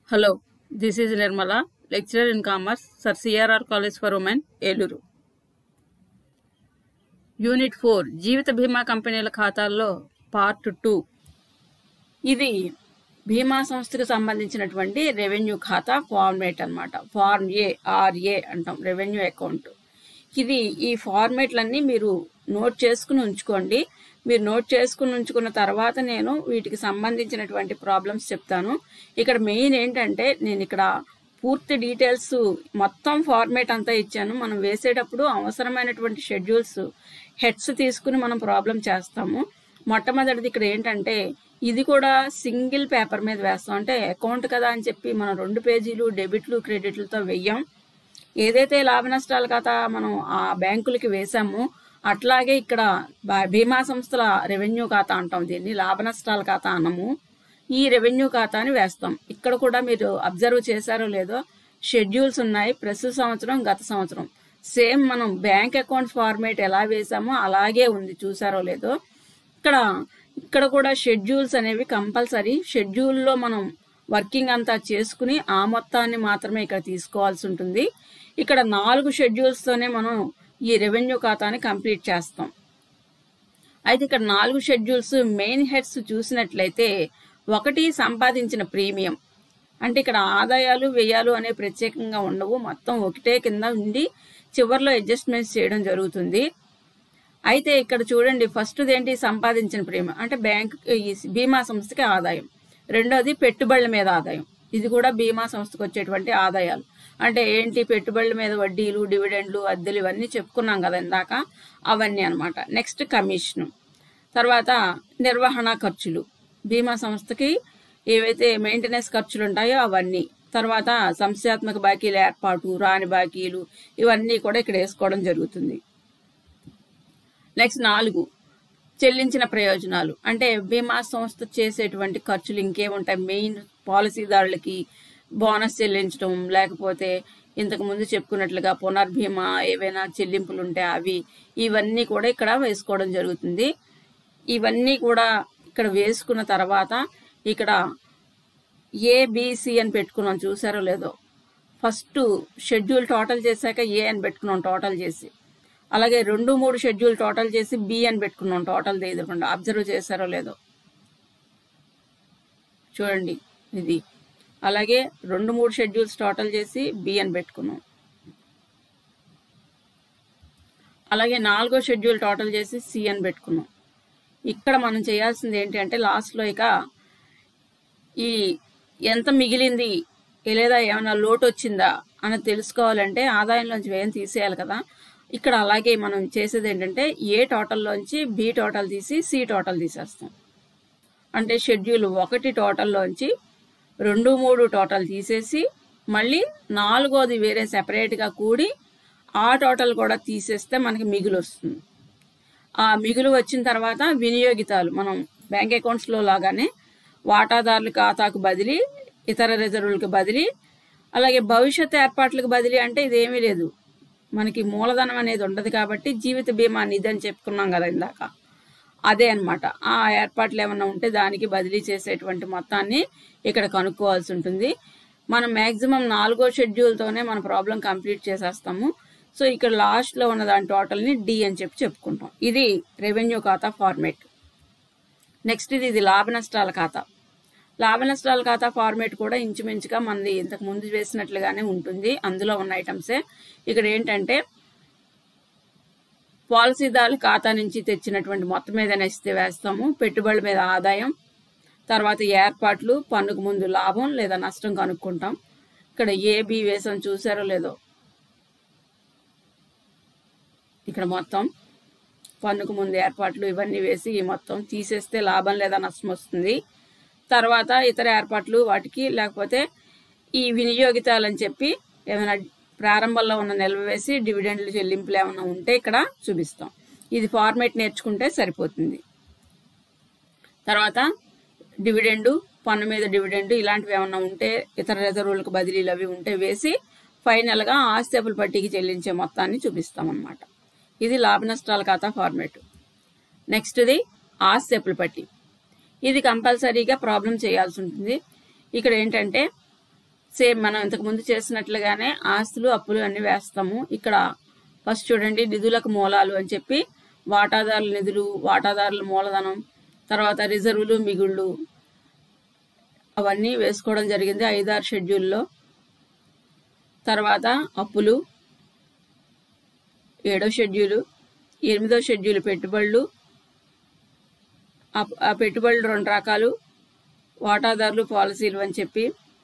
Hello, this is Nirmala, lecturer in commerce, Sir CRR College for Women, Eluru unit four జీవిత బీమా కంపెనీల ఖాతాల్లో part two ఇది బీమా సంస్థకు సంబంధించినటువంటి రెవెన్యూ ఖాతా ఫార్మేట్ అన్నమాట ఫార్మ్ ఏ ఆర్ఏ అంటాం రెవెన్యూ అకౌంట్ ఇది ఈ ఫార్మేట్లన్నీ మీరు నోట్ చేసుకుని ఉంచుకోండి మీరు నోట్ చేసుకుని ఉంచుకున్న తర్వాత నేను వీటికి సంబంధించినటువంటి ప్రాబ్లమ్స్ చెప్తాను ఇక్కడ మెయిన్ ఏంటంటే నేను ఇక్కడ పూర్తి డీటెయిల్స్ మొత్తం ఫార్మేట్ అంతా ఇచ్చాను మనం వేసేటప్పుడు అవసరమైనటువంటి షెడ్యూల్స్ హెడ్స్ తీసుకుని మనం ప్రాబ్లం చేస్తాము మొట్టమొదటిది ఇక్కడ ఏంటంటే ఇది కూడా సింగిల్ పేపర్ మీద వేస్తాం అంటే అకౌంట్ కదా అని చెప్పి మనం రెండు పేజీలు డెబిట్లు క్రెడిట్లతో వెయ్యం ఏదైతే లాభ నష్టాల ఖాతా మనం ఆ బ్యాంకులకి వేసామో అట్లాగే ఇక్కడ బా- బీమా సంస్థల రెవెన్యూ ఖాతా అంటాం దీన్ని లాభ నష్టాల ఖాతా అనము ఈ రెవెన్యూ ఖాతాని వేస్తాం ఇక్కడ కూడా మీరు అబ్జర్వ్ చేశారో లేదో షెడ్యూల్స్ ఉన్నాయి ప్రస్తుత సంవత్సరం గత సంవత్సరం సేమ్ మనం బ్యాంక్ అకౌంట్ ఫార్మేట్ ఎలా వేసామో అలాగే ఉంది చూసారో లేదో ఇక్కడ ఇక్కడ కూడా షెడ్యూల్స్ అనేవి కంపల్సరీ షెడ్యూల్లో మనం వర్కింగ్ అంతా చేసుకుని ఆ మొత్తాన్ని మాత్రమే ఇక్కడ తీసుకోవాల్సి ఉంటుంది ఇక్కడ నాలుగు షెడ్యూల్స్తోనే మనం ఈ రెవెన్యూ ఖాతాని కంప్లీట్ చేస్తాం అయితే ఇక్కడ నాలుగు షెడ్యూల్స్ మెయిన్ హెడ్స్ చూసినట్లయితే ఒకటి సంపాదించిన ప్రీమియం అంటే ఇక్కడ ఆదాయాలు వ్యయాలు అనే ప్రత్యేకంగా ఉండవు మొత్తం ఒకటే కింద ఉండి చివరిలో అడ్జస్ట్మెంట్స్ చేయడం జరుగుతుంది అయితే ఇక్కడ చూడండి ఫస్ట్ ఏంటి సంపాదించిన ప్రీమియం అంటే బ్యాంక్ ఈ బీమా సంస్థకి ఆదాయం రెండోది పెట్టుబడుల మీద ఆదాయం ఇది కూడా బీమా సంస్థకు వచ్చేటువంటి ఆదాయాలు అంటే ఏంటి పెట్టుబడుల మీద వడ్డీలు డివిడెండ్లు అద్దెలు ఇవన్నీ చెప్పుకున్నాం కదా ఇందాక అవన్నీ అన్నమాట నెక్స్ట్ కమిషన్ తర్వాత నిర్వహణ ఖర్చులు బీమా సంస్థకి ఏవైతే మెయింటెనెన్స్ ఖర్చులు ఉంటాయో అవన్నీ తర్వాత సంస్థాత్మక బాకీల ఏర్పాటు రాని బాకీలు ఇవన్నీ కూడా ఇక్కడ వేసుకోవడం జరుగుతుంది నెక్స్ట్ నాలుగు చెల్లించిన ప్రయోజనాలు అంటే బీమా సంస్థ చేసేటువంటి ఖర్చులు ఇంకేముంటాయి మెయిన్ పాలసీదారులకి బోనస్ చెల్లించడం లేకపోతే ఇంతకు ముందు చెప్పుకున్నట్లుగా పునర్బీమా ఏవైనా చెల్లింపులు ఉంటే అవి ఇవన్నీ కూడా ఇక్కడ వేసుకోవడం జరుగుతుంది ఇవన్నీ కూడా ఇక్కడ వేసుకున్న తర్వాత ఇక్కడ ఏబిసి అని పెట్టుకున్నాం చూసారో లేదో ఫస్ట్ షెడ్యూల్ టోటల్ చేశాక ఏ అని పెట్టుకున్నాం టోటల్ చేసి అలాగే రెండు మూడు షెడ్యూల్ టోటల్ చేసి బి అని పెట్టుకున్నాం టోటల్ ఎదురకుండా అబ్జర్వ్ చేశారో లేదో చూడండి ఇది అలాగే రెండు మూడు షెడ్యూల్స్ టోటల్ చేసి బి అని పెట్టుకున్నాం అలాగే నాలుగో షెడ్యూల్ టోటల్ చేసి సి అని పెట్టుకున్నాం ఇక్కడ మనం చేయాల్సింది ఏంటి అంటే లాస్ట్లో ఇక ఈ ఎంత మిగిలింది లేదా ఏమైనా లోటు వచ్చిందా అని తెలుసుకోవాలంటే ఆదాయంలోంచి వ్యయం తీసేయాలి కదా ఇక్కడ అలాగే మనం చేసేది ఏంటంటే ఏ టోటల్లోంచి బి టోటల్ తీసి సి టోటల్ తీసేస్తాం అంటే షెడ్యూల్ ఒకటి టోటల్లోంచి రెండు మూడు టోటల్ తీసేసి మళ్ళీ నాలుగోది వేరే సెపరేట్గా కూడి ఆ టోటల్ కూడా తీసేస్తే మనకి మిగులు వస్తుంది ఆ మిగులు వచ్చిన తర్వాత వినియోగితాలు మనం బ్యాంక్ అకౌంట్స్లో లాగానే వాటాదారుల ఖాతాకు బదిలీ ఇతర రిజర్వులకు బదిలీ అలాగే భవిష్యత్ ఏర్పాట్లకు బదిలీ అంటే ఇదేమీ లేదు మనకి మూలధనం అనేది ఉండదు కాబట్టి జీవిత బీమా నిధి అని చెప్పుకున్నాం కదా ఇందాక అదే అన్నమాట ఆ ఏర్పాట్లు ఏమైనా ఉంటే దానికి బదిలీ చేసేటువంటి మొత్తాన్ని ఇక్కడ కనుక్కోవాల్సి ఉంటుంది మనం మ్యాక్సిమం నాలుగో షెడ్యూల్తోనే మన ప్రాబ్లం కంప్లీట్ చేసేస్తాము సో ఇక్కడ లాస్ట్లో ఉన్న దాని టోటల్ని డి అని చెప్పి చెప్పుకుంటాం ఇది రెవెన్యూ ఖాతా ఫార్మేట్ నెక్స్ట్ ఇది ఇది లాభ నష్టాల ఖాతా లాభ నష్టాల ఖాతా ఫార్మేట్ కూడా ఇంచుమించుగా మనది ఇంతకు ముందు వేసినట్లుగానే ఉంటుంది అందులో ఉన్న ఐటమ్సే ఇక్కడ ఏంటంటే పాలసీదారుల ఖాతా నుంచి తెచ్చినటువంటి మొత్తం ఏదైనా ఇస్తే వేస్తాము పెట్టుబడుల మీద ఆదాయం తర్వాత ఏర్పాట్లు పన్నుకు ముందు లాభం లేదా నష్టం కనుక్కుంటాం ఇక్కడ ఏబి వేసాం చూసారో లేదో ఇక్కడ మొత్తం పన్నుకు ముందు ఏర్పాట్లు ఇవన్నీ వేసి ఈ మొత్తం తీసేస్తే లాభం లేదా నష్టం వస్తుంది తర్వాత ఇతర ఏర్పాట్లు వాటికి లేకపోతే ఈ వినియోగితాలని చెప్పి ఏమైనా ప్రారంభంలో ఉన్న నిల్వ వేసి డివిడెండ్లు చెల్లింపులు ఏమైనా ఉంటే ఇక్కడ చూపిస్తాం ఇది ఫార్మేట్ నేర్చుకుంటే సరిపోతుంది తర్వాత డివిడెండు పన్ను మీద డివిడెండ్ ఇలాంటివి ఏమైనా ఉంటే ఇతర రిజర్వులకు బదిలీలు అవి ఉంటే వేసి ఫైనల్గా ఆస్తి అప్పుల పట్టీకి చెల్లించే మొత్తాన్ని చూపిస్తాం అన్నమాట ఇది లాభ నష్టాల ఖాతా ఫార్మేట్ నెక్స్ట్ది ఆస్తి అప్పుల పట్టీ ఇది కంపల్సరీగా ప్రాబ్లం చేయాల్సి ఉంటుంది ఇక్కడ ఏంటంటే సేమ్ మనం ఇంతకు ముందు చేసినట్లుగానే ఆస్తులు అప్పులు అన్ని వేస్తాము ఇక్కడ ఫస్ట్ చూడండి నిధులకు మూలాలు అని చెప్పి వాటాదారుల నిధులు వాటాదారుల మూలధనం తర్వాత రిజర్వులు మిగుళ్ళు అవన్నీ వేసుకోవడం జరిగింది ఐదారు షెడ్యూల్లో తర్వాత అప్పులు ఏడో షెడ్యూలు ఎనిమిదో షెడ్యూల్ పెట్టుబడులు ఆ- ఆ పెట్టుబడులు రెండు రకాలు వాటాదారులు పాలసీలు అని చెప్పి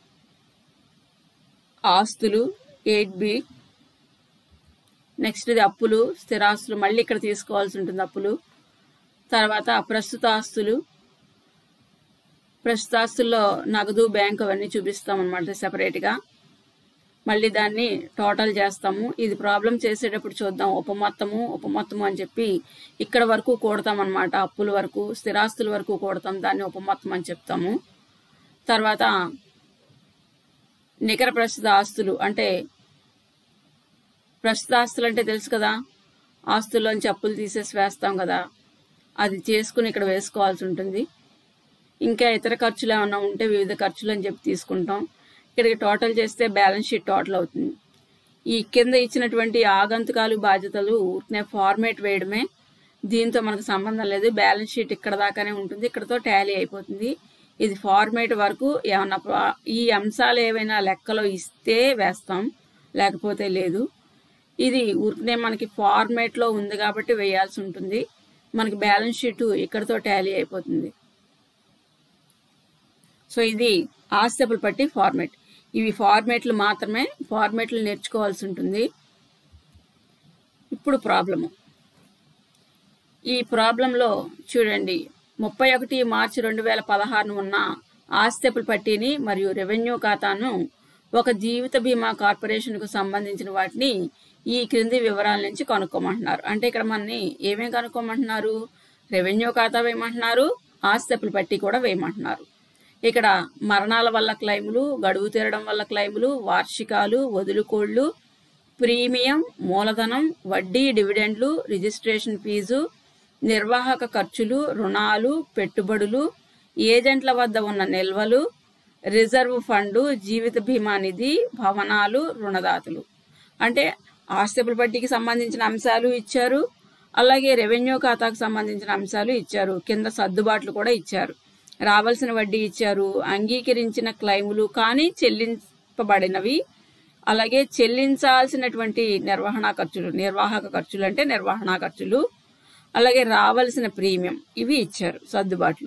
ఆస్తులు ఎయిట్ బి నెక్స్ట్ ఇది అప్పులు స్థిరాస్తులు మళ్ళీ ఇక్కడ తీసుకోవాల్సి ఉంటుంది అప్పులు తర్వాత అప్రస్తుత ఆస్తులు ప్రస్తుత ఆస్తుల్లో నగదు బ్యాంక్ అవన్నీ చూపిస్తాం అనమాట సెపరేట్గా మళ్ళీ దాన్ని టోటల్ చేస్తాము ఇది ప్రాబ్లం చేసేటప్పుడు చూద్దాం ఉపమొత్తము ఉపమొత్తము అని చెప్పి ఇక్కడ వరకు కూడతాం అనమాట అప్పుల వరకు స్థిరాస్తుల వరకు కూడతాం దాన్ని ఉపమొత్తం అని చెప్తాము తర్వాత నికర ప్రస్తుత ఆస్తులు అంటే ప్రస్తుత ఆస్తులు అంటే తెలుసు కదా ఆస్తుల్లోంచి అప్పులు తీసేసి వేస్తాం కదా అది చేసుకుని ఇక్కడ వేసుకోవాల్సి ఉంటుంది ఇంకా ఇతర ఖర్చులు ఏమైనా ఉంటే వివిధ ఖర్చులు అని చెప్పి తీసుకుంటాం ఇక్కడికి టోటల్ చేస్తే బ్యాలెన్స్ షీట్ టోటల్ అవుతుంది ఈ కింద ఇచ్చినటువంటి ఆగంతుకాలు బాధ్యతలు ఊరికనే ఫార్మేట్ వేయడమే దీంతో మనకు సంబంధం లేదు బ్యాలెన్స్ షీట్ ఇక్కడ దాకానే ఉంటుంది ఇక్కడతో టాలీ అయిపోతుంది ఇది ఫార్మేట్ వరకు ఏమన్నా ప్రా- ఈ అంశాలు ఏవైనా లెక్కలో ఇస్తే వేస్తాం లేకపోతే లేదు ఇది ఊరికనే మనకి ఫార్మేట్లో ఉంది కాబట్టి వేయాల్సి ఉంటుంది మనకి బ్యాలెన్స్ షీట్ ఇక్కడతో టాలీ అయిపోతుంది సో ఇది ఆస్తిపులు పట్టి ఫార్మేట్ ఇవి ఫార్మేట్లు మాత్రమే ఫార్మేట్లు నేర్చుకోవాల్సి ఉంటుంది ఇప్పుడు ప్రాబ్లము ఈ ప్రాబ్లంలో చూడండి ముప్పై ఒకటి మార్చి రెండు వేల పదహారున ఉన్న ఆస్తిపుల పట్టీని మరియు రెవెన్యూ ఖాతాను ఒక జీవిత బీమా కార్పొరేషన్కు సంబంధించిన వాటిని ఈ క్రింది వివరాల నుంచి కనుక్కోమంటున్నారు అంటే ఇక్కడ మనని ఏమేం కనుక్కోమంటున్నారు రెవెన్యూ ఖాతా వేయమంటున్నారు ఆస్తిపుల పట్టీ కూడా వేయమంటున్నారు ఇక్కడ మరణాల వల్ల క్లైములు గడువు తీరడం వల్ల క్లైములు వార్షికాలు వదులుకోళ్లు ప్రీమియం మూలధనం వడ్డీ డివిడెండ్లు రిజిస్ట్రేషన్ ఫీజు నిర్వాహక ఖర్చులు రుణాలు పెట్టుబడులు ఏజెంట్ల వద్ద ఉన్న నిల్వలు రిజర్వ్ ఫండు జీవిత బీమా నిధి భవనాలు రుణదాతలు అంటే ఆస్తిపుల పట్టికి సంబంధించిన అంశాలు ఇచ్చారు అలాగే రెవెన్యూ ఖాతాకు సంబంధించిన అంశాలు ఇచ్చారు కింద సర్దుబాట్లు కూడా ఇచ్చారు రావాల్సిన వడ్డీ ఇచ్చారు అంగీకరించిన క్లైములు కానీ చెల్లింపబడినవి అలాగే చెల్లించాల్సినటువంటి నిర్వహణ ఖర్చులు నిర్వాహక ఖర్చులు అంటే నిర్వహణ ఖర్చులు అలాగే రావాల్సిన ప్రీమియం ఇవి ఇచ్చారు సర్దుబాట్లు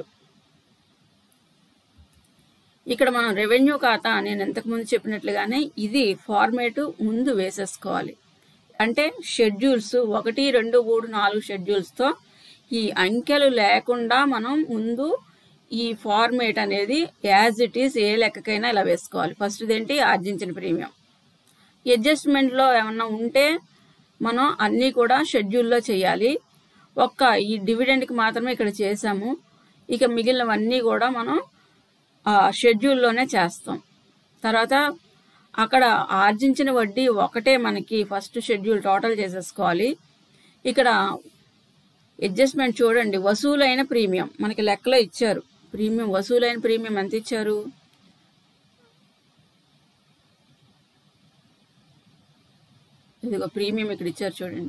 ఇక్కడ మనం రెవెన్యూ ఖాతా నేను ఇంతకుముందు చెప్పినట్లుగానే ఇది ఫార్మేట్ ముందు వేసేసుకోవాలి అంటే షెడ్యూల్స్ ఒకటి రెండు మూడు నాలుగు షెడ్యూల్స్తో ఈ అంకెలు లేకుండా మనం ముందు ఈ ఫార్మేట్ అనేది యాజ్ ఇట్ ఈస్ ఏ లెక్కకైనా ఇలా వేసుకోవాలి ఫస్ట్ ఏంటి ఆర్జించిన ప్రీమియం అడ్జస్ట్మెంట్లో ఏమన్నా ఉంటే మనం అన్నీ కూడా షెడ్యూల్లో చేయాలి ఒక్క ఈ డివిడెండ్కి మాత్రమే ఇక్కడ చేసాము ఇక మిగిలినవన్నీ కూడా మనం ఆ షెడ్యూల్లోనే చేస్తాం తర్వాత అక్కడ ఆర్జించిన వడ్డీ ఒకటే మనకి ఫస్ట్ షెడ్యూల్ టోటల్ చేసేసుకోవాలి ఇక్కడ అడ్జస్ట్మెంట్ చూడండి వసూలైన ప్రీమియం మనకి లెక్కలో ఇచ్చారు ప్రీమియం వసూలైన ప్రీమియం ఎంత ఇచ్చారు ఇదిగో ప్రీమియం ఇక్కడ ఇచ్చారు చూడండి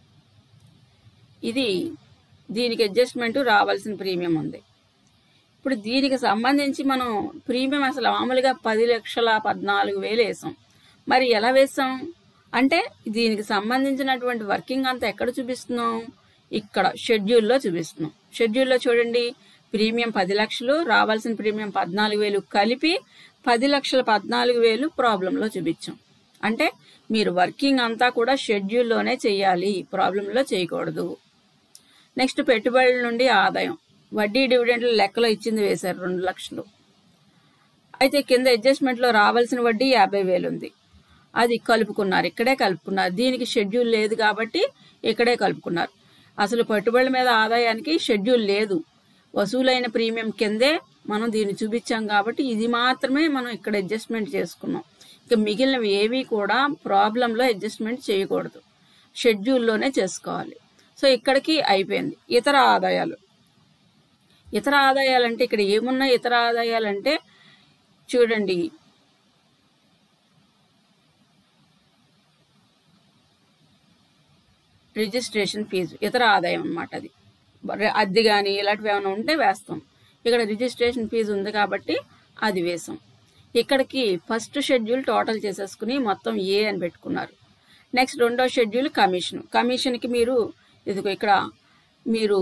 ఇది దీనికి అడ్జస్ట్మెంట్ రావాల్సిన ప్రీమియం ఉంది ఇప్పుడు దీనికి సంబంధించి మనం ప్రీమియం అసలు మామూలుగా పది లక్షల పద్నాలుగు వేలు వేసాం మరి ఎలా వేసాం అంటే దీనికి సంబంధించినటువంటి వర్కింగ్ అంతా ఎక్కడ చూపిస్తున్నాం ఇక్కడ షెడ్యూల్లో చూపిస్తున్నాం షెడ్యూల్లో చూడండి ప్రీమియం పది లక్షలు రావాల్సిన ప్రీమియం పద్నాలుగు వేలు కలిపి పది లక్షల పద్నాలుగు వేలు ప్రాబ్లంలో చూపించాం అంటే మీరు వర్కింగ్ అంతా కూడా షెడ్యూల్లోనే చేయాలి ప్రాబ్లంలో చేయకూడదు నెక్స్ట్ పెట్టుబడుల నుండి ఆదాయం వడ్డీ డివిడెండ్లు లెక్కలో ఇచ్చింది వేశారు రెండు లక్షలు అయితే కింద అడ్జస్ట్మెంట్లో రావాల్సిన వడ్డీ యాభై వేలు ఉంది అది కలుపుకున్నారు ఇక్కడే కలుపుకున్నారు దీనికి షెడ్యూల్ లేదు కాబట్టి ఇక్కడే కలుపుకున్నారు అసలు పెట్టుబడుల మీద ఆదాయానికి షెడ్యూల్ లేదు వసూలైన ప్రీమియం కిందే మనం దీన్ని చూపించాం కాబట్టి ఇది మాత్రమే మనం ఇక్కడ అడ్జస్ట్మెంట్ చేసుకున్నాం ఇక మిగిలినవి ఏవి కూడా ప్రాబ్లంలో అడ్జస్ట్మెంట్ చేయకూడదు షెడ్యూల్లోనే చేసుకోవాలి సో ఇక్కడికి అయిపోయింది ఇతర ఆదాయాలు ఇతర ఆదాయాలంటే ఇక్కడ ఏమున్నాయి ఇతర ఆదాయాలంటే చూడండి రిజిస్ట్రేషన్ ఫీజు ఇతర ఆదాయం అన్నమాట అది బ- అద్దె కానీ ఇలాంటివి ఏమైనా ఉంటే వేస్తాం ఇక్కడ రిజిస్ట్రేషన్ ఫీజు ఉంది కాబట్టి అది వేసాం ఇక్కడికి ఫస్ట్ షెడ్యూల్ టోటల్ చేసేసుకుని మొత్తం ఏ అని పెట్టుకున్నారు నెక్స్ట్ రెండో షెడ్యూల్ కమిషన్ కమిషన్కి మీరు ఇదిగో ఇక్కడ మీరు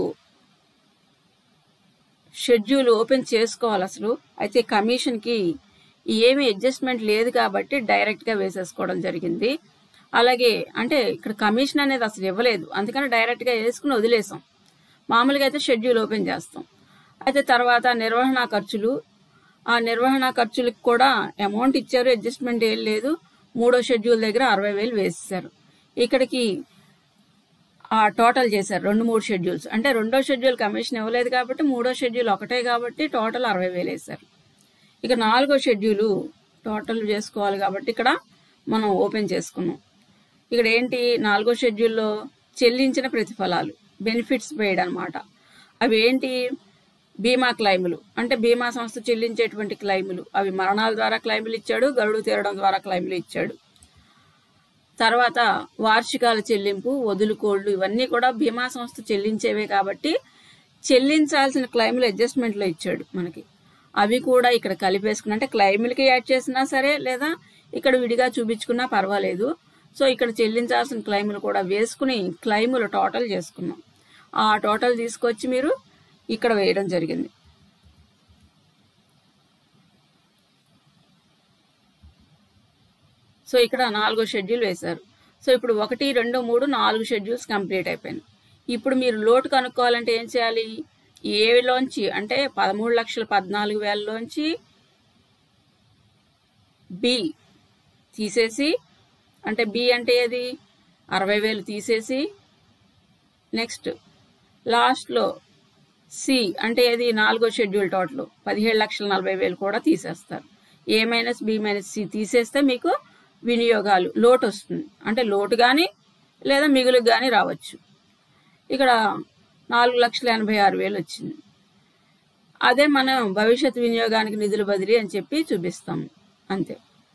షెడ్యూల్ ఓపెన్ చేసుకోవాలి అసలు అయితే కమిషన్కి ఏమీ అడ్జస్ట్మెంట్ లేదు కాబట్టి డైరెక్ట్గా వేసేసుకోవడం జరిగింది అలాగే అంటే ఇక్కడ కమిషన్ అనేది అసలు ఇవ్వలేదు అందుకని డైరెక్ట్గా వేసుకుని వదిలేసాం మామూలుగా అయితే షెడ్యూల్ ఓపెన్ చేస్తాం అయితే తర్వాత నిర్వహణ ఖర్చులు ఆ నిర్వహణ ఖర్చులకు కూడా అమౌంట్ ఇచ్చారు అడ్జస్ట్మెంట్ ఏం లేదు మూడో షెడ్యూల్ దగ్గర అరవై వేలు వేసేసారు ఇక్కడికి ఆ టోటల్ చేశారు రెండు మూడు షెడ్యూల్స్ అంటే రెండో షెడ్యూల్ కమిషన్ ఇవ్వలేదు కాబట్టి మూడో షెడ్యూల్ ఒకటే కాబట్టి టోటల్ అరవై వేలు వేశారు ఇక నాలుగో షెడ్యూలు టోటల్ చేసుకోవాలి కాబట్టి ఇక్కడ మనం ఓపెన్ చేసుకున్నాం ఇక్కడ ఏంటి నాలుగో షెడ్యూల్లో చెల్లించిన ప్రతిఫలాలు బెనిఫిట్స్ పెయిడ్ అనమాట అవి ఏంటి బీమా క్లైములు అంటే బీమా సంస్థ చెల్లించేటువంటి క్లైములు అవి మరణాల ద్వారా క్లైములు ఇచ్చాడు గరుడు తీరడం ద్వారా క్లైములు ఇచ్చాడు తర్వాత వార్షికాల చెల్లింపు వదులుకోళ్ళు ఇవన్నీ కూడా బీమా సంస్థ చెల్లించేవే కాబట్టి చెల్లించాల్సిన క్లైములు అడ్జస్ట్మెంట్లో ఇచ్చాడు మనకి అవి కూడా ఇక్కడ కలిపేసుకున్నా అంటే క్లైములకి యాడ్ చేసినా సరే లేదా ఇక్కడ విడిగా చూపించుకున్నా పర్వాలేదు సో ఇక్కడ చెల్లించాల్సిన క్లైములు కూడా వేసుకుని క్లైములు టోటల్ చేసుకున్నాం ఆ టోటల్ తీసుకొచ్చి మీరు ఇక్కడ వేయడం జరిగింది సో ఇక్కడ నాలుగో షెడ్యూల్ వేశారు సో ఇప్పుడు ఒకటి రెండు మూడు నాలుగు షెడ్యూల్స్ కంప్లీట్ అయిపోయినాయి ఇప్పుడు మీరు లోటు కనుక్కోవాలంటే ఏం చేయాలి ఏలోంచి అంటే పదమూడు లక్షల పద్నాలుగు వేలలోంచి బి తీసేసి అంటే బి అంటే ఏది అరవై వేలు తీసేసి నెక్స్ట్ లాస్ట్లో సి అంటే ఏది నాలుగో షెడ్యూల్ టోటల్ పదిహేడు లక్షల నలభై వేలు కూడా తీసేస్తారు A minus B minus C తీసేస్తే మీకు వినియోగాలు లోటు వస్తుంది అంటే లోటు కానీ లేదా మిగులుకు కానీ రావచ్చు ఇక్కడ నాలుగు లక్షల ఎనభై ఆరు వేలు వచ్చింది అదే మనం భవిష్యత్ వినియోగానికి నిధులు బదిలీ అని చెప్పి చూపిస్తాము అంతే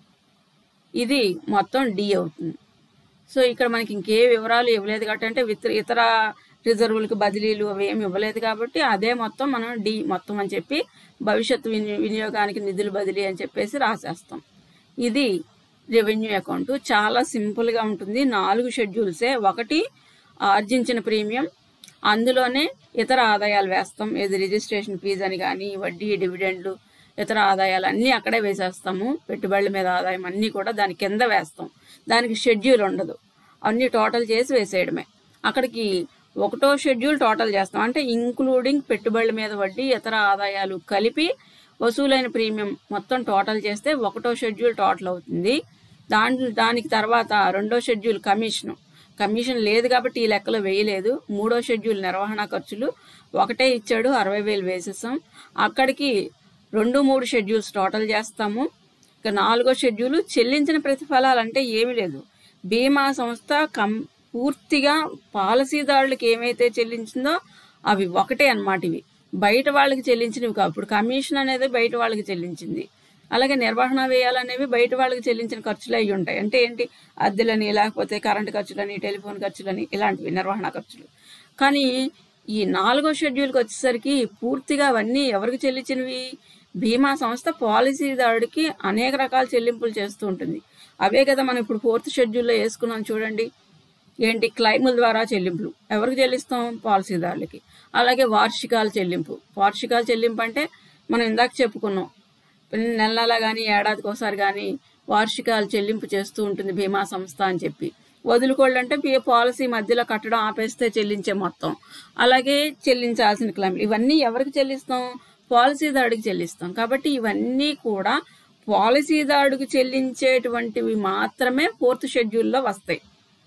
ఇది మొత్తం డి అవుతుంది సో ఇక్కడ మనకి ఇంకే వివరాలు ఇవ్వలేదు కాబట్టి అంటే ఇతర ఇతర రిజర్వులకు బదిలీలు అవి ఏమి ఇవ్వలేదు కాబట్టి అదే మొత్తం మనం డి మొత్తం అని చెప్పి భవిష్యత్తు విని వినియోగానికి నిధులు బదిలీ అని చెప్పేసి రాసేస్తాం ఇది రెవెన్యూ అకౌంట్ చాలా సింపుల్గా ఉంటుంది నాలుగు షెడ్యూల్సే ఒకటి ఆర్జించిన ప్రీమియం అందులోనే ఇతర ఆదాయాలు వేస్తాం ఏది రిజిస్ట్రేషన్ ఫీజు అని కానీ వడ్డీ డివిడెండ్లు ఇతర ఆదాయాలు అన్నీ అక్కడే వేసేస్తాము పెట్టుబడుల మీద ఆదాయం అన్నీ కూడా దాని కింద వేస్తాం దానికి షెడ్యూల్ ఉండదు అన్నీ టోటల్ చేసి వేసేయడమే అక్కడికి ఒకటో షెడ్యూల్ టోటల్ చేస్తాం అంటే ఇంక్లూడింగ్ పెట్టుబడుల మీద వడ్డీ ఇతర ఆదాయాలు కలిపి వసూలైన ప్రీమియం మొత్తం టోటల్ చేస్తే ఒకటో షెడ్యూల్ టోటల్ అవుతుంది దాని దానికి తర్వాత రెండో షెడ్యూల్ కమిషన్ కమిషన్ లేదు కాబట్టి ఈ లెక్కలో వేయలేదు మూడో షెడ్యూల్ నిర్వహణ ఖర్చులు ఒకటే ఇచ్చాడు అరవై వేలు వేసేసాం అక్కడికి రెండు మూడు షెడ్యూల్స్ టోటల్ చేస్తాము ఇక నాలుగో షెడ్యూల్ చెల్లించిన ప్రతిఫలాలు అంటే ఏమీ లేదు బీమా సంస్థ కం పూర్తిగా పాలసీదారులకు ఏమైతే చెల్లించిందో అవి ఒకటే అన్నమాట ఇవి బయట వాళ్ళకి చెల్లించినవి కావు ఇప్పుడు కమిషన్ అనేది బయట వాళ్ళకి చెల్లించింది అలాగే నిర్వహణ వ్యయాలు అనేవి బయట వాళ్ళకి చెల్లించిన ఖర్చులు అయి ఉంటాయి అంటే ఏంటి అద్దెలని లేకపోతే కరెంటు ఖర్చులని టెలిఫోన్ ఖర్చులని ఇలాంటివి నిర్వహణ ఖర్చులు కానీ ఈ నాలుగో షెడ్యూల్కి వచ్చేసరికి పూర్తిగా అవన్నీ ఎవరికి చెల్లించినవి బీమా సంస్థ పాలసీదారుడికి అనేక రకాల చెల్లింపులు చేస్తూ ఉంటుంది అవే కదా మనం ఇప్పుడు ఫోర్త్ షెడ్యూల్లో వేసుకున్నాం చూడండి ఏంటి క్లైముల ద్వారా చెల్లింపులు ఎవరికి చెల్లిస్తాం పాలసీదారులకి అలాగే వార్షికాల చెల్లింపు వార్షికాల చెల్లింపు అంటే మనం ఇందాక చెప్పుకున్నాం నెల నెల కానీ ఏడాదికి ఒకసారి కానీ వార్షికాలు చెల్లింపు చేస్తూ ఉంటుంది బీమా సంస్థ అని చెప్పి వదులుకోళ్ళు అంటే పి పాలసీ మధ్యలో కట్టడం ఆపేస్తే చెల్లించే మొత్తం అలాగే చెల్లించాల్సిన క్లైమ్లు ఇవన్నీ ఎవరికి చెల్లిస్తాం పాలసీదారుడికి చెల్లిస్తాం కాబట్టి ఇవన్నీ కూడా పాలసీదారుడికి చెల్లించేటువంటివి మాత్రమే ఫోర్త్ షెడ్యూల్లో వస్తాయి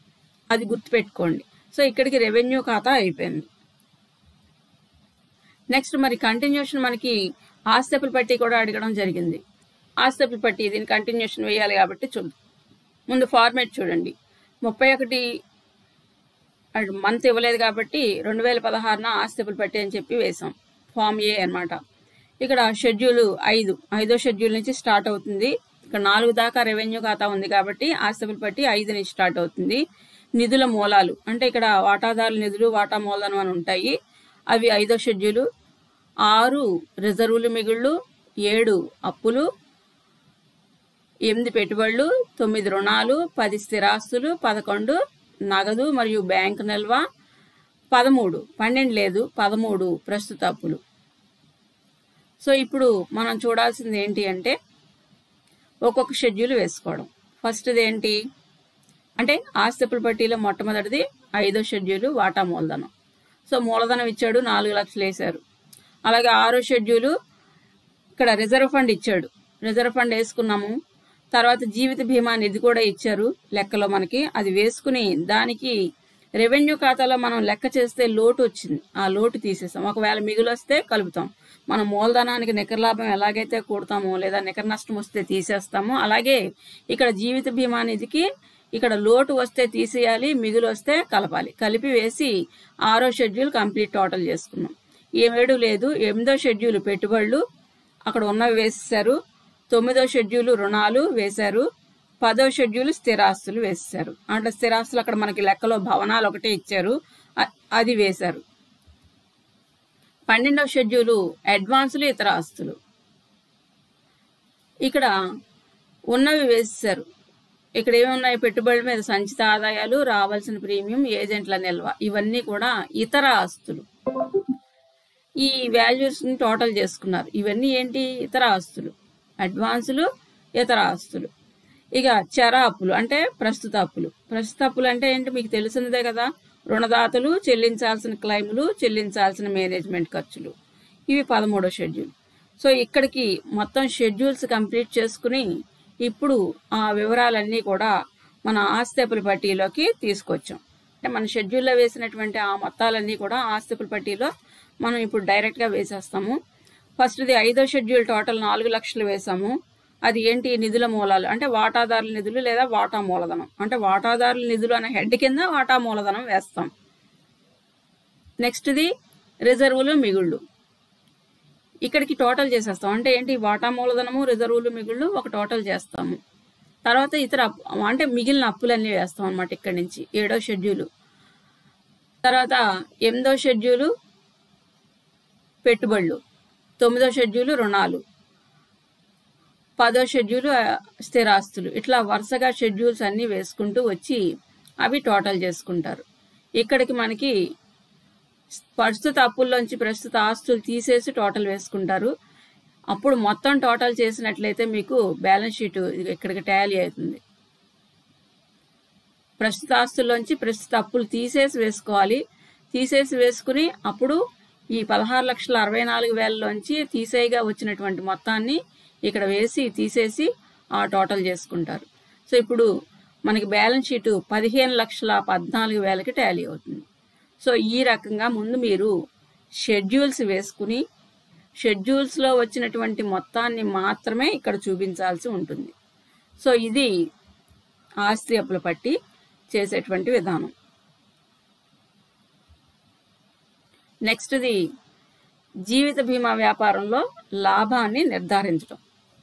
అది గుర్తుపెట్టుకోండి సో ఇక్కడికి రెవెన్యూ ఖాతా అయిపోయింది నెక్స్ట్ మరి కంటిన్యూషన్ మనకి ఆస్తపుల పట్టి కూడా అడగడం జరిగింది ఆస్తపుల పట్టి దీని కంటిన్యూషన్ వేయాలి కాబట్టి చూద్దాం ముందు ఫార్మేట్ చూడండి ముప్పై ఒకటి మంత్ ఇవ్వలేదు కాబట్టి రెండు వేల పదహారున ఆస్తపుల పట్టి అని చెప్పి వేసాం ఫామ్ ఏ అన్నమాట ఇక్కడ షెడ్యూల్ ఐదు ఐదో షెడ్యూల్ నుంచి స్టార్ట్ అవుతుంది ఇక్కడ నాలుగు దాకా రెవెన్యూ ఖాతా ఉంది కాబట్టి ఆస్తపుల పట్టి ఐదు నుంచి స్టార్ట్ అవుతుంది నిధుల మూలాలు అంటే ఇక్కడ వాటాదారుల నిధులు వాటా మూలధనం అని ఉంటాయి అవి ఐదో షెడ్యూలు ఆరు రిజర్వులు మిగుళ్ళు ఏడు అప్పులు ఎనిమిది పెట్టుబడులు తొమ్మిది రుణాలు పది స్థిరాస్తులు పదకొండు నగదు మరియు బ్యాంకు నిల్వ పదమూడు పన్నెండు లేదు పదమూడు ప్రస్తుత అప్పులు సో ఇప్పుడు మనం చూడాల్సింది ఏంటి అంటే ఒక్కొక్క షెడ్యూల్ వేసుకోవడం ఫస్ట్ది ఏంటి అంటే ఆస్తిపుల పట్టీలో మొట్టమొదటిది ఐదో షెడ్యూల్ వాటా మూలధనం సో మూలధనం ఇచ్చాడు నాలుగు లక్షలు వేశారు అలాగే ఆరో షెడ్యూలు ఇక్కడ రిజర్వ్ ఫండ్ ఇచ్చాడు రిజర్వ్ ఫండ్ వేసుకున్నాము తర్వాత జీవిత బీమా నిధి కూడా ఇచ్చారు లెక్కలో మనకి అది వేసుకుని దానికి రెవెన్యూ ఖాతాలో మనం లెక్క చేస్తే లోటు వచ్చింది ఆ లోటు తీసేస్తాం ఒకవేళ మిగులు వస్తే కలుపుతాం మనం మూలధనానికి నికర లాభం ఎలాగైతే కూడతామో లేదా నికర నష్టం వస్తే తీసేస్తామో అలాగే ఇక్కడ జీవిత బీమా నిధికి ఇక్కడ లోటు వస్తే తీసేయాలి మిగులు వస్తే కలపాలి కలిపి వేసి ఆరో షెడ్యూల్ కంప్లీట్ టోటల్ చేసుకున్నాం ఏమేడు లేదు ఎనిమిదో షెడ్యూల్ పెట్టుబడులు అక్కడ ఉన్నవి వేసేశారు తొమ్మిదో షెడ్యూల్ రుణాలు వేశారు పదో షెడ్యూల్ స్థిరాస్తులు వేశారు అంటే స్థిరాస్తులు అక్కడ మనకి లెక్కలో భవనాలు ఒకటే ఇచ్చారు అ- అది వేశారు పన్నెండవ షెడ్యూలు అడ్వాన్సులు ఇతర ఆస్తులు ఇక్కడ ఉన్నవి వేసేశారు ఇక్కడ ఏమున్నాయి పెట్టుబడుల మీద సంచిత ఆదాయాలు రావాల్సిన ప్రీమియం ఏజెంట్ల నిల్వ ఇవన్నీ కూడా ఇతర ఆస్తులు ఈ వాల్యూస్ ని టోటల్ చేసుకున్నారు ఇవన్నీ ఏంటి ఇతర ఆస్తులు అడ్వాన్సులు ఇతర ఆస్తులు ఇక చర అప్పులు అంటే ప్రస్తుత అప్పులు ప్రస్తుత అప్పులు అంటే ఏంటి మీకు తెలిసినదే కదా రుణదాతలు చెల్లించాల్సిన క్లైములు చెల్లించాల్సిన మేనేజ్మెంట్ ఖర్చులు ఇవి పదమూడో షెడ్యూల్ సో ఇక్కడికి మొత్తం షెడ్యూల్స్ కంప్లీట్ చేసుకుని ఇప్పుడు ఆ వివరాలన్నీ కూడా మన ఆస్తిపుల పట్టీలోకి తీసుకొచ్చాం అంటే మన షెడ్యూల్లో వేసినటువంటి ఆ మొత్తాలన్నీ కూడా ఆస్తిపుల పట్టీలో మనం ఇప్పుడు డైరెక్ట్గా వేసేస్తాము ఫస్ట్ది ఐదో షెడ్యూల్ టోటల్ నాలుగు లక్షలు వేసాము అది ఏంటి నిధుల మూలాలు అంటే వాటాదారుల నిధులు లేదా వాటా మూలధనం అంటే వాటాదారుల నిధులు అనే హెడ్ కింద వాటా మూలధనం వేస్తాం నెక్స్ట్ది రిజర్వులు మిగుళ్ళు ఇక్కడికి టోటల్ చేసేస్తాం అంటే ఏంటి వాటా మూలధనము రిజర్వులు మిగుళ్ళు ఒక టోటల్ చేస్తాము తర్వాత ఇతర అప్పు అంటే మిగిలిన అప్పులన్నీ వేస్తాం అనమాట ఇక్కడి నుంచి ఏడో షెడ్యూలు తర్వాత ఎనిమిదో షెడ్యూలు పెట్టుబడులు తొమ్మిదో షెడ్యూలు రుణాలు పదో షెడ్యూలు ఆ, స్థిరాస్తులు ఇట్లా వరుసగా షెడ్యూల్స్ అన్నీ వేసుకుంటూ వచ్చి అవి టోటల్ చేసుకుంటారు ఇక్కడికి మనకి ప్రస్తుత అప్పుల్లోంచి ప్రస్తుత ఆస్తులు తీసేసి టోటల్ వేసుకుంటారు అప్పుడు మొత్తం టోటల్ చేసినట్లయితే మీకు బ్యాలెన్స్ షీట్ ఇక్కడికి టాలీ అవుతుంది ప్రస్తుత ఆస్తుల్లోంచి ప్రస్తుత అప్పులు తీసేసి వేసుకోవాలి తీసేసి వేసుకుని అప్పుడు ఈ పదహారు లక్షల అరవై నాలుగు వేలలోంచి తీసేయగా వచ్చినటువంటి మొత్తాన్ని ఇక్కడ వేసి తీసేసి ఆ టోటల్ చేసుకుంటారు సో ఇప్పుడు మనకి బ్యాలెన్స్ షీటు పదిహేను లక్షల పద్నాలుగు వేలకి టాలీ అవుతుంది సో ఈ రకంగా ముందు మీరు షెడ్యూల్స్ వేసుకుని షెడ్యూల్స్లో వచ్చినటువంటి మొత్తాన్ని మాత్రమే ఇక్కడ చూపించాల్సి ఉంటుంది సో ఇది ఆస్తి అప్పుల పట్టి చేసేటువంటి విధానం నెక్స్ట్ది జీవిత బీమా వ్యాపారంలో లాభాన్ని నిర్ధారించడం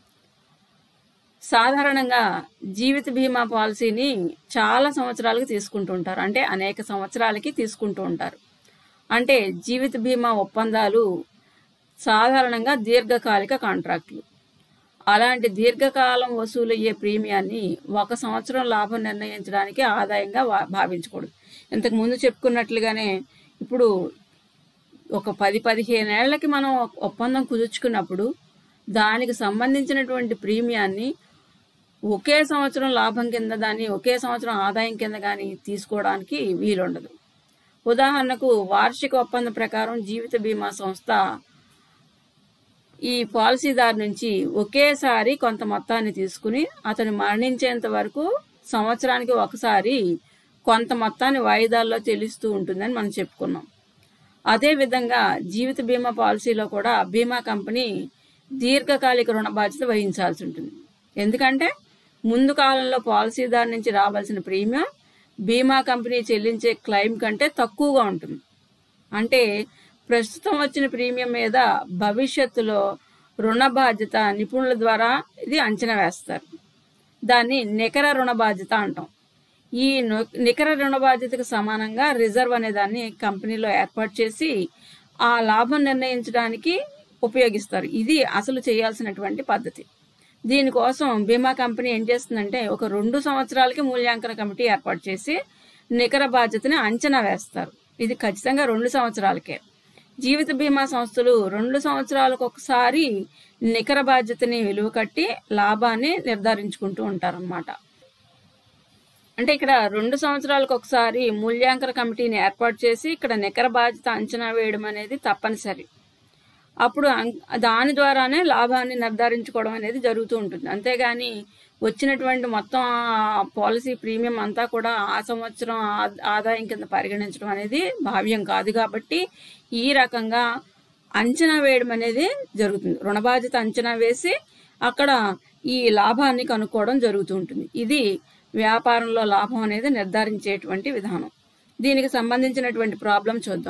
సాధారణంగా జీవిత బీమా పాలసీని చాలా సంవత్సరాలకి తీసుకుంటూ ఉంటారు అంటే అనేక సంవత్సరాలకి తీసుకుంటూ ఉంటారు అంటే జీవిత బీమా ఒప్పందాలు సాధారణంగా దీర్ఘకాలిక కాంట్రాక్టులు అలాంటి దీర్ఘకాలం వసూలయ్యే ప్రీమియాన్ని ఒక సంవత్సరం లాభం నిర్ణయించడానికి ఆదాయంగా వా- భావించకూడదు ఇంతకు ముందు చెప్పుకున్నట్లుగానే ఇప్పుడు ఒక పది పదిహేను ఏళ్లకి మనం ఒక ఒప్పందం కుదుర్చుకున్నప్పుడు దానికి సంబంధించినటువంటి ప్రీమియాన్ని ఒకే సంవత్సరం లాభం కింద దాన్ని ఒకే సంవత్సరం ఆదాయం కింద కానీ తీసుకోవడానికి వీలుండదు ఉదాహరణకు వార్షిక ఒప్పందం ప్రకారం జీవిత బీమా సంస్థ ఈ పాలసీదారు నుంచి ఒకేసారి కొంత మొత్తాన్ని తీసుకుని అతను మరణించేంత వరకు సంవత్సరానికి ఒకసారి కొంత మొత్తాన్ని వాయిదాల్లో చెల్లిస్తూ ఉంటుందని మనం చెప్పుకున్నాం అదే విధంగా జీవిత బీమా పాలసీలో కూడా బీమా కంపెనీ దీర్ఘకాలిక రుణ బాధ్యత వహించాల్సి ఉంటుంది ఎందుకంటే ముందు కాలంలో పాలసీదారు నుంచి రావాల్సిన ప్రీమియం బీమా కంపెనీ చెల్లించే క్లెయిమ్ కంటే తక్కువగా ఉంటుంది అంటే ప్రస్తుతం వచ్చిన ప్రీమియం మీద భవిష్యత్తులో రుణ బాధ్యత నిపుణుల ద్వారా ఇది అంచనా వేస్తారు దాన్ని నికర రుణ బాధ్యత అంటాం ఈ నొ- నికర రుణ బాధ్యతకు సమానంగా రిజర్వ్ అనే దాన్ని కంపెనీలో ఏర్పాటు చేసి ఆ లాభం నిర్ణయించడానికి ఉపయోగిస్తారు ఇది అసలు చేయాల్సినటువంటి పద్ధతి దీనికోసం బీమా కంపెనీ ఏం చేస్తుందంటే ఒక రెండు సంవత్సరాలకి మూల్యాంకన కమిటీ ఏర్పాటు చేసి నికర బాధ్యతని అంచనా వేస్తారు ఇది ఖచ్చితంగా రెండు సంవత్సరాలకే జీవిత బీమా సంస్థలు రెండు సంవత్సరాలకు ఒకసారి నికర బాధ్యతని విలువ కట్టి లాభాన్ని నిర్ధారించుకుంటూ ఉంటారన్నమాట అంటే ఇక్కడ రెండు సంవత్సరాలకు ఒకసారి మూల్యాంకన కమిటీని ఏర్పాటు చేసి ఇక్కడ నికర బాధ్యత అంచనా వేయడం అనేది తప్పనిసరి అప్పుడు అం- దాని ద్వారానే లాభాన్ని నిర్ధారించుకోవడం అనేది జరుగుతూ ఉంటుంది అంతేగాని వచ్చినటువంటి మొత్తం ఆ పాలసీ ప్రీమియం అంతా కూడా ఆ సంవత్సరం ఆ- ఆదాయం కింద పరిగణించడం అనేది భావ్యం కాదు కాబట్టి ఈ రకంగా అంచనా వేయడం అనేది జరుగుతుంది రుణ బాధ్యత అంచనా వేసి అక్కడ ఈ లాభాన్ని కనుక్కోవడం జరుగుతూ ఉంటుంది ఇది వ్యాపారంలో లాభం అనేది నిర్ధారించేటువంటి విధానం దీనికి సంబంధించినటువంటి ప్రాబ్లం చూద్దాం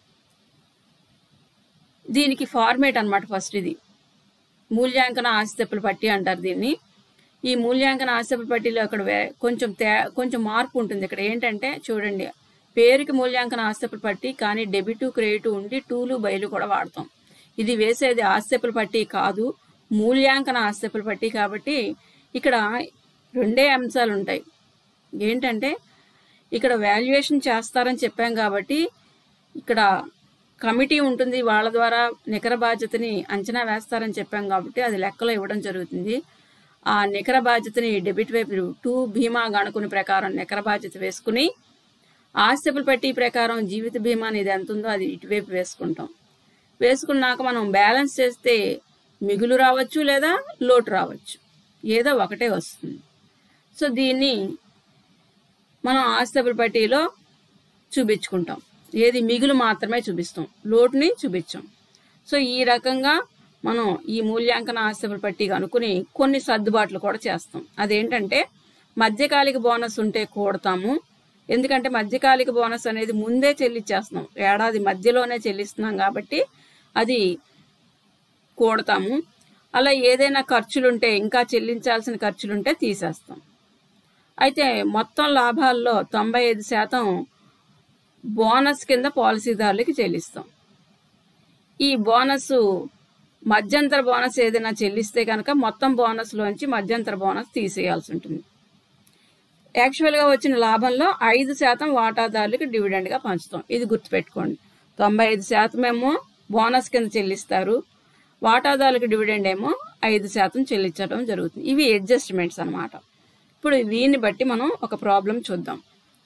దీనికి ఫార్మేట్ అన్నమాట ఫస్ట్ ఇది మూల్యాంకన ఆస్తిప్పుల పట్టి అంటారు దీన్ని ఈ మూల్యాంకన ఆస్తిప్పుల పట్టిలో అక్కడ వే- కొంచెం తే కొంచెం మార్పు ఉంటుంది ఇక్కడ ఏంటంటే చూడండి పేరుకి మూల్యాంకన ఆస్తిప్పుల పట్టి కానీ డెబిట్ క్రెడిట్ ఉండి టూలు బయలు కూడా వాడతాం ఇది వేసేది ఆస్తిప్పుల పట్టి కాదు మూల్యాంకన ఆస్తిప్పుల పట్టి కాబట్టి ఇక్కడ రెండే అంశాలు ఉంటాయి ఏంటంటే ఇక్కడ వాల్యుయేషన్ చేస్తారని చెప్పాం కాబట్టి ఇక్కడ కమిటీ ఉంటుంది వాళ్ళ ద్వారా నికర బాధ్యతని అంచనా వేస్తారని చెప్పాం కాబట్టి అది లెక్కలో ఇవ్వడం జరుగుతుంది ఆ నికర బాధ్యతని డెబిట్ వైపు టూ బీమా గణకుని ప్రకారం నికర బాధ్యత వేసుకుని ఆస్తిపులు పట్టి ప్రకారం జీవిత బీమా అనేది ఎంత ఉందో అది ఇటువైపు వేసుకుంటాం వేసుకున్నాక మనం బ్యాలెన్స్ చేస్తే మిగులు రావచ్చు లేదా లోటు రావచ్చు ఏదో ఒకటే వస్తుంది సో దీన్ని మనం ఆస్తిపుల పట్టీలో చూపించుకుంటాం ఏది మిగులు మాత్రమే చూపిస్తాం లోటుని చూపించాం సో ఈ రకంగా మనం ఈ మూల్యాంకన ఆస్తిపుల పట్టీ అనుకుని కొన్ని సర్దుబాట్లు కూడా చేస్తాం అదేంటంటే మధ్యకాలిక బోనస్ ఉంటే కూడతాము ఎందుకంటే మధ్యకాలిక బోనస్ అనేది ముందే చెల్లించేస్తున్నాం ఏడాది మధ్యలోనే చెల్లిస్తున్నాం కాబట్టి అది కూడతాము అలా ఏదైనా ఖర్చులుంటే ఇంకా చెల్లించాల్సిన ఖర్చులుంటే తీసేస్తాం అయితే మొత్తం లాభాల్లో తొంభై ఐదు శాతం బోనస్ కింద పాలసీదారులకి చెల్లిస్తాం ఈ బోనస్ మధ్యంతర బోనస్ ఏదైనా చెల్లిస్తే కనుక మొత్తం బోనస్లోంచి మధ్యంతర బోనస్ తీసేయాల్సి ఉంటుంది యాక్చువల్గా వచ్చిన లాభంలో ఐదు శాతం వాటాదారులకు డివిడెండ్గా పంచుతాం ఇది గుర్తుపెట్టుకోండి తొంభై ఐదు శాతం ఏమో బోనస్ కింద చెల్లిస్తారు వాటాదారులకు డివిడెండ్ ఏమో ఐదు శాతం చెల్లించడం జరుగుతుంది ఇవి అడ్జస్ట్మెంట్స్ అన్నమాట ఇప్పుడు దీన్ని బట్టి మనం ఒక ప్రాబ్లం చూద్దాం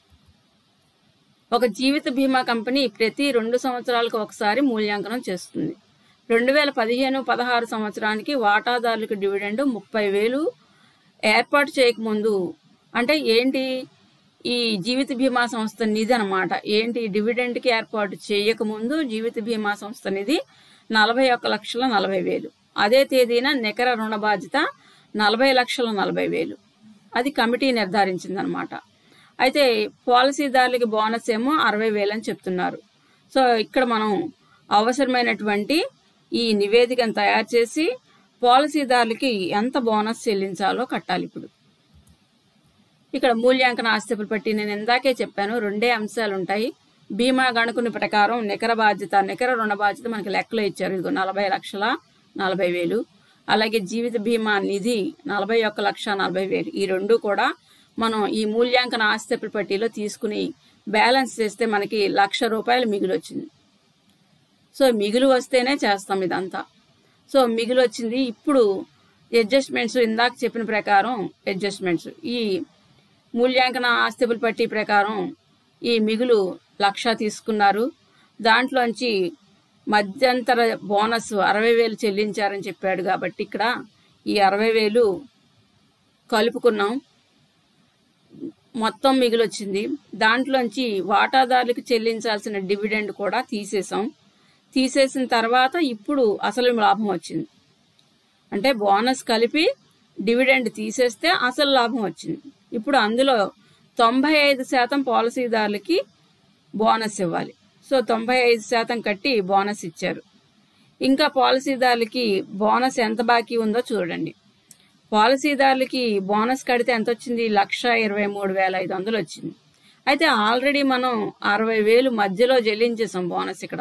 ఒక జీవిత బీమా కంపెనీ ప్రతి రెండు సంవత్సరాలకు ఒకసారి మూల్యాంకనం చేస్తుంది రెండు వేల పదిహేను పదహారు సంవత్సరానికి వాటాదారులకు డివిడెండ్ ముప్పై వేలు ఏర్పాటు చేయకముందు అంటే ఏంటి ఈ జీవిత బీమా సంస్థ నిధి అనమాట ఏంటి డివిడెండ్కి ఏర్పాటు చేయకముందు జీవిత బీమా సంస్థ నిధి నలభై ఒక్క లక్షల నలభై వేలు అదే తేదీన నికర రుణ బాధ్యత నలభై లక్షల నలభై వేలు అది కమిటీ నిర్ధారించిందనమాట అయితే పాలసీదారులకి బోనస్ ఏమో అరవై వేలు అని చెప్తున్నారు సో ఇక్కడ మనం అవసరమైనటువంటి ఈ నివేదికను తయారు చేసి పాలసీదారులకి ఎంత బోనస్ చెల్లించాలో కట్టాలి ఇప్పుడు ఇక్కడ మూల్యాంకన ఆస్తిపులు పట్టి నేను ఇందాకే చెప్పాను రెండే అంశాలు ఉంటాయి బీమా గణకుని ప్రకారం నికర బాధ్యత నికర రుణ బాధ్యత మనకి లెక్కలో ఇచ్చారు ఇదిగో నలభై లక్షల నలభై వేలు అలాగే జీవిత బీమా నిధి నలభై ఒక్క లక్ష నలభై వేలు ఈ రెండు కూడా మనం ఈ మూల్యాంకన ఆస్తిపుల పట్టీలో తీసుకుని బ్యాలెన్స్ చేస్తే మనకి లక్ష రూపాయలు మిగిలి వచ్చింది సో మిగులు వస్తేనే చేస్తాం ఇదంతా సో మిగులు వచ్చింది ఇప్పుడు అడ్జస్ట్మెంట్స్ ఇందాక చెప్పిన ప్రకారం అడ్జస్ట్మెంట్స్ ఈ మూల్యాంకన ఆస్తిపుల పట్టీ ప్రకారం ఈ మిగులు లక్ష తీసుకున్నారు దాంట్లోంచి మధ్యంతర బోనస్ అరవై వేలు చెల్లించారని చెప్పాడు కాబట్టి ఇక్కడ ఈ అరవై వేలు కలుపుకున్నాం మొత్తం మిగిలి వచ్చింది దాంట్లోంచి వాటాదారులకు చెల్లించాల్సిన డివిడెండ్ కూడా తీసేసాం తీసేసిన తర్వాత ఇప్పుడు అసలు లాభం వచ్చింది అంటే బోనస్ కలిపి డివిడెండ్ తీసేస్తే అసలు లాభం వచ్చింది ఇప్పుడు అందులో తొంభై ఐదు శాతం పాలసీదారులకి బోనస్ ఇవ్వాలి సో తొంభై ఐదు శాతం కట్టి బోనస్ ఇచ్చారు ఇంకా పాలసీదారులకి బోనస్ ఎంత బాకీ ఉందో చూడండి పాలసీదారులకి బోనస్ కడితే ఎంత వచ్చింది లక్ష ఇరవై మూడు వేల ఐదు వందలు వచ్చింది అయితే ఆల్రెడీ మనం అరవై వేలు మధ్యలో చెల్లించేసాం బోనస్ ఇక్కడ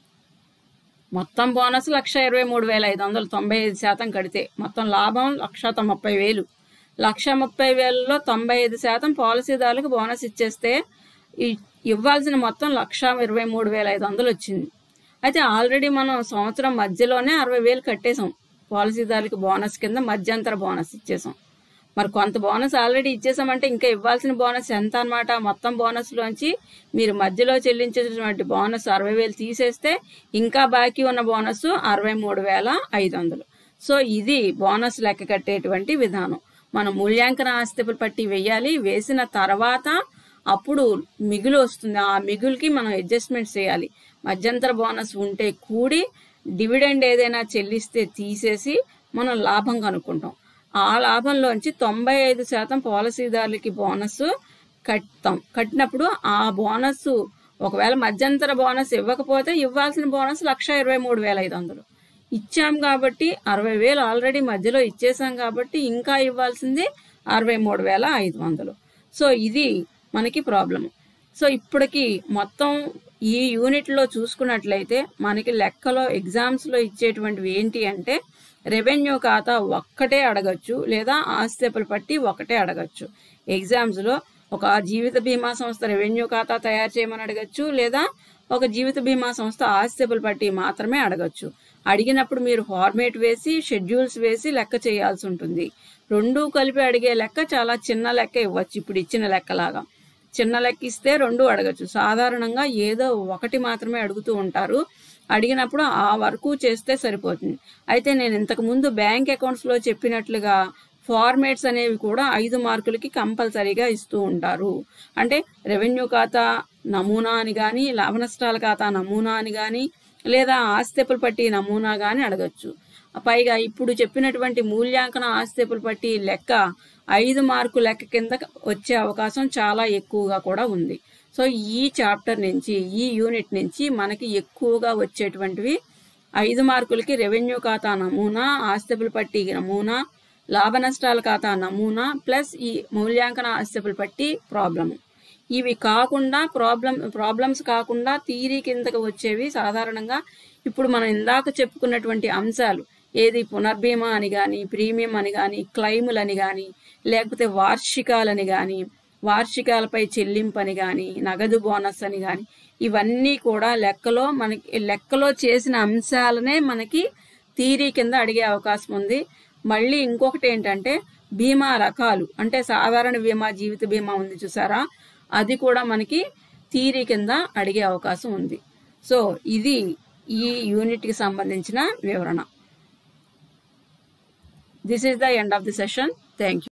మొత్తం బోనస్ లక్ష ఇరవై మూడు వేల ఐదు వందలు తొంభై ఐదు శాతం కడితే మొత్తం లాభం లక్ష తొ- ముప్పై వేలు లక్ష ముప్పై వేలలో తొంభై ఐదు శాతం పాలసీదారులకు బోనస్ ఇచ్చేస్తే ఈ- ఇవ్వాల్సిన మొత్తం లక్ష ఇరవై మూడు వేల ఐదు వందలు వచ్చింది అయితే ఆల్రెడీ మనం సంవత్సరం మధ్యలోనే అరవై వేలు కట్టేసాం పాలసీదారులకు బోనస్ కింద మధ్యంతర బోనస్ ఇచ్చేసాం మరి కొంత బోనస్ ఆల్రెడీ ఇచ్చేసామంటే ఇంకా ఇవ్వాల్సిన బోనస్ ఎంత అన్నమాట మొత్తం బోనస్ లోంచి మీరు మధ్యలో చెల్లించేటటువంటి బోనస్ అరవై వేలు తీసేస్తే ఇంకా బాకీ ఉన్న బోనస్ అరవై మూడు వేల ఐదు వందలు సో ఇది బోనస్ లెక్క కట్టేటువంటి విధానం మనం మూల్యాంకన ఆస్తిపై పట్టి వేయాలి వేసిన తర్వాత అప్పుడు మిగులు వస్తుంది ఆ మిగులుకి మనం అడ్జస్ట్మెంట్ చేయాలి మధ్యంతర బోనస్ ఉంటే కూడి డివిడెండ్ ఏదైనా చెల్లిస్తే తీసేసి మనం లాభం కనుక్కుంటాం ఆ లాభంలోంచి తొంభై ఐదు శాతం పాలసీదారులకి బోనస్ కట్టాం కట్టినప్పుడు ఆ బోనస్ ఒకవేళ మధ్యంతర బోనస్ ఇవ్వకపోతే ఇవ్వాల్సిన బోనస్ లక్ష ఇరవై మూడు వేల ఐదు వందలు ఇచ్చాం కాబట్టి అరవై వేలు ఆల్రెడీ మధ్యలో ఇచ్చేసాం కాబట్టి ఇంకా ఇవ్వాల్సింది అరవై మూడు వేల ఐదు వందలు సో ఇది మనకి ప్రాబ్లం సో ఇప్పటికి మొత్తం ఈ యూనిట్లో చూసుకున్నట్లయితే మనకి లెక్కలో ఎగ్జామ్స్లో ఇచ్చేటువంటివి ఏంటి అంటే రెవెన్యూ ఖాతా ఒక్కటే అడగచ్చు లేదా ఆస్తిపలు పట్టి ఒకటే అడగచ్చు ఎగ్జామ్స్లో ఒక జీవిత బీమా సంస్థ రెవెన్యూ ఖాతా తయారు చేయమని అడగచ్చు లేదా ఒక జీవిత బీమా సంస్థ ఆస్తిపలు పట్టి మాత్రమే అడగచ్చు అడిగినప్పుడు మీరు ఫార్మేట్ వేసి షెడ్యూల్స్ వేసి లెక్క చేయాల్సి ఉంటుంది రెండూ కలిపి అడిగే లెక్క చాలా చిన్న లెక్క ఇవ్వచ్చు ఇప్పుడు ఇచ్చిన లెక్కలాగా చిన్న లెక్క ఇస్తే రెండు అడగచ్చు సాధారణంగా ఏదో ఒకటి మాత్రమే అడుగుతూ ఉంటారు అడిగినప్పుడు ఆ వరకు చేస్తే సరిపోతుంది అయితే నేను ఇంతకు ముందు బ్యాంక్ అకౌంట్స్లో చెప్పినట్లుగా ఫార్మేట్స్ అనేవి కూడా ఐదు మార్కులకి కంపల్సరీగా ఇస్తూ ఉంటారు అంటే రెవెన్యూ ఖాతా నమూనా అని కానీ లాభ నష్టాల ఖాతా నమూనా అని కానీ లేదా ఆస్తిపులు పట్టి నమూనా కానీ అడగచ్చు పైగా ఇప్పుడు చెప్పినటువంటి మూల్యాంకన ఆస్తిపులు పట్టి లెక్క ఐదు మార్కు లెక్క కింద వచ్చే అవకాశం చాలా ఎక్కువగా కూడా ఉంది సో ఈ చాప్టర్ నుంచి ఈ యూనిట్ నుంచి మనకి ఎక్కువగా వచ్చేటువంటివి ఐదు మార్కులకి రెవెన్యూ ఖాతా నమూనా ఆస్తిపులు పట్టి నమూనా లాభ నష్టాల ఖాతా నమూనా ప్లస్ ఈ మూల్యాంకన ఆస్తిపులు పట్టి ప్రాబ్లం ఇవి కాకుండా ప్రాబ్లం ప్రాబ్లమ్స్ కాకుండా థీరీ కిందకి వచ్చేవి సాధారణంగా ఇప్పుడు మనం ఇందాక చెప్పుకున్నటువంటి అంశాలు ఏది పునర్బీమా అని కానీ ప్రీమియం అని కానీ క్లైములు అని కానీ లేకపోతే వార్షికాలని కానీ వార్షికాలపై చెల్లింపు అని కానీ నగదు బోనస్ అని కానీ ఇవన్నీ కూడా లెక్కలో మనకి లెక్కలో చేసిన అంశాలనే మనకి థీరీ కింద అడిగే అవకాశం ఉంది మళ్ళీ ఇంకొకటి ఏంటంటే బీమా రకాలు అంటే సాధారణ బీమా జీవిత బీమా ఉంది చూసారా అది కూడా మనకి థీరీ కింద అడిగే అవకాశం ఉంది సో ఇది ఈ యూనిట్కి సంబంధించిన వివరణ this is the end of the session thank you